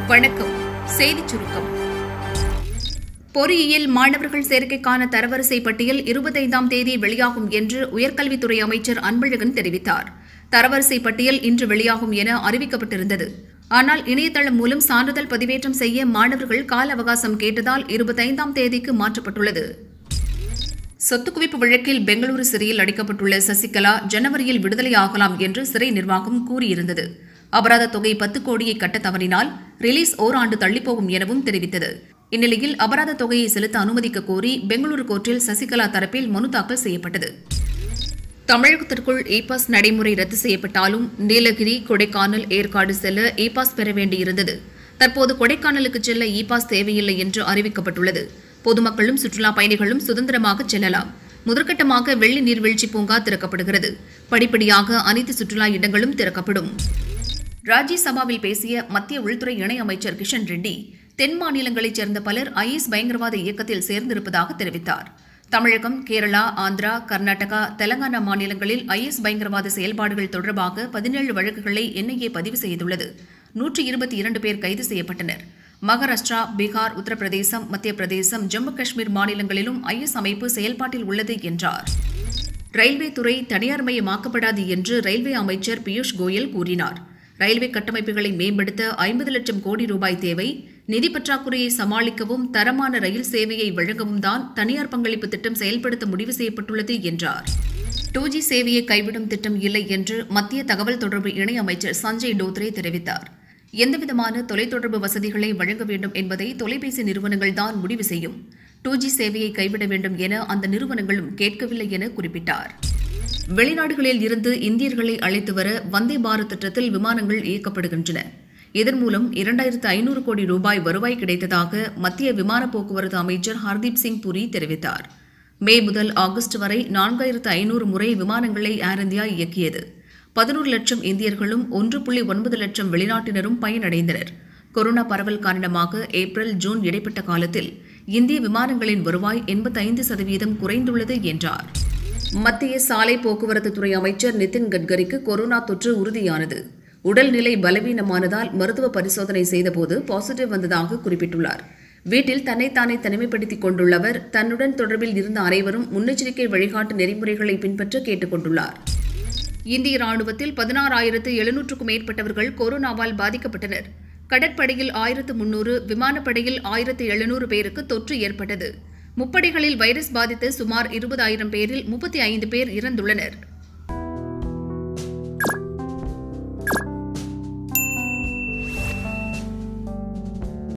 வணக்கம் செய்திச் சுருக்கம் பொறியியல் மாணவர்கள் சேர்க்கைக்கான தரவரிசை பட்டியல் இருபத்தைந்தாம் தேதி வெளியாகும் என்று உயர்கல்வித்துறை அமைச்சர் அன்பழகன் தெரிவித்தார் தரவரிசை பட்டியல் இன்று வெளியாகும் என அறிவிக்கப்பட்டிருந்தது ஆனால் இணையதளம் மூலம் சான்றிதழ் பதிவேற்றம் செய்ய மாணவர்கள் கால அவகாசம் கேட்டதால் இருபத்தைந்தாம் தேதிக்கு மாற்றப்பட்டுள்ளது சொத்து குவிப்பு வழக்கில் பெங்களூரு சிறையில் அடைக்கப்பட்டுள்ள சசிகலா ஜனவரியில் விடுதலையாகலாம் என்று சிறை நிர்வாகம் கூறியிருந்தது அபராத தொகை பத்து கோடியை கட்ட தவறினால் ரிலீஸ் ஓராண்டு தள்ளிப்போகும் எனவும் தெரிவித்தது இந்நிலையில் அபராத தொகையை செலுத்த அனுமதிக்க கோரி பெங்களூரு கோர்ட்டில் சசிகலா தரப்பில் மனு தாக்கல் செய்யப்பட்டது தமிழகத்திற்குள் இ பாஸ் நடைமுறை ரத்து செய்யப்பட்டாலும் நீலகிரி கொடைக்கானல் ஏற்காடு செல்ல இ பாஸ் பெற வேண்டியிருந்தது தற்போது கொடைக்கானலுக்கு செல்ல இ பாஸ் தேவையில்லை என்று அறிவிக்கப்பட்டுள்ளது பொதுமக்களும் சுற்றுலா பயணிகளும் சுதந்திரமாக செல்லலாம் முதற்கட்டமாக வெள்ளி நீர்வீழ்ச்சி பூங்கா திறக்கப்படுகிறது படிப்படியாக அனைத்து சுற்றுலா இடங்களும் திறக்கப்படும் ராஜ்யசபாவில் பேசிய மத்திய உள்துறை இணையமைச்சர் கிஷன் ரெட்டி தென் மாநிலங்களைச் சேர்ந்த பலர் ஐஎஸ் பயங்கரவாத இயக்கத்தில் சேர்ந்திருப்பதாக தெரிவித்தார் தமிழகம் கேரளா ஆந்திரா கர்நாடகா தெலங்கானா மாநிலங்களில் ஐஎஸ் பயங்கரவாத செயல்பாடுகள் தொடர்பாக பதினேழு வழக்குகளை என்ஐஏ பதிவு செய்துள்ளது நூற்றி இருபத்தி இரண்டு பேர் கைது செய்யப்பட்டனர் மகாராஷ்டிரா பீகார் உத்தரப்பிரதேசம் மத்திய பிரதேசம் ஜம்மு காஷ்மீர் மாநிலங்களிலும் ஐஎஸ் அமைப்பு செயல்பாட்டில் உள்ளது என்றார் ரயில்வே துறை தனியார்மயமாக்கப்படாது என்று ரயில்வே அமைச்சர் பியூஷ் கோயல் கூறினார் ரயில்வே கட்டமைப்புகளை மேம்படுத்த ஐம்பது லட்சம் கோடி ரூபாய் தேவை நிதி பற்றாக்குறையை சமாளிக்கவும் தரமான ரயில் சேவையை வழங்கவும் தான் தனியார் பங்களிப்பு திட்டம் செயல்படுத்த முடிவு செய்யப்பட்டுள்ளது என்றார் டூ ஜி சேவையை கைவிடும் திட்டம் இல்லை என்று மத்திய தகவல் தொடர்பு இணையமைச்சர் சஞ்சய் டோத்ரே தெரிவித்தார் எந்தவிதமான தொலைத்தொடர்பு வசதிகளை வழங்க வேண்டும் என்பதை தொலைபேசி நிறுவனங்கள் தான் முடிவு செய்யும் டூ ஜி சேவையை கைவிட வேண்டும் என அந்த நிறுவனங்களும் கேட்கவில்லை என குறிப்பிட்டார் வெளிநாடுகளில் இருந்து இந்தியர்களை அழைத்து வர வந்தே பாரத் திட்டத்தில் விமானங்கள் இயக்கப்படுகின்றன இதன் மூலம் இரண்டாயிரத்து ஐநூறு கோடி ரூபாய் வருவாய் கிடைத்ததாக மத்திய விமான போக்குவரத்து அமைச்சர் ஹர்தீப் சிங் புரி தெரிவித்தார் மே முதல் ஆகஸ்ட் வரை நான்காயிரத்து ஐநூறு முறை விமானங்களை ஏர் இந்தியா இயக்கியது பதினோரு லட்சம் இந்தியர்களும் ஒன்று புள்ளி ஒன்பது லட்சம் வெளிநாட்டினரும் பயனடைந்தனர் கொரோனா பரவல் காரணமாக ஏப்ரல் ஜூன் இடைப்பட்ட காலத்தில் இந்திய விமானங்களின் வருவாய் எண்பத்தைந்து சதவீதம் குறைந்துள்ளது என்றார் மத்திய சாலை போக்குவரத்து துறை அமைச்சர் நிதின் கட்கரிக்கு கொரோனா தொற்று உறுதியானது உடல்நிலை பலவீனமானதால் மருத்துவ பரிசோதனை செய்தபோது பாசிட்டிவ் வந்ததாக குறிப்பிட்டுள்ளார் வீட்டில் தன்னைத்தானே தனிமைப்படுத்திக் கொண்டுள்ளவர் தன்னுடன் தொடர்பில் இருந்த அனைவரும் முன்னெச்சரிக்கை வழிகாட்டு நெறிமுறைகளை பின்பற்ற கேட்டுக் கொண்டுள்ளார் இந்திய ராணுவத்தில் பதினாறாயிரத்து எழுநூற்றுக்கும் மேற்பட்டவர்கள் கொரோனாவால் பாதிக்கப்பட்டனர் கடற்படையில் ஆயிரத்து முன்னூறு விமானப்படையில் ஆயிரத்து எழுநூறு பேருக்கு தொற்று ஏற்பட்டது முப்படைகளில் வைரஸ் பாதித்து சுமார் இருபதாயிரம் பேரில் முப்பத்தி ஐந்து பேர் இறந்துள்ளனர்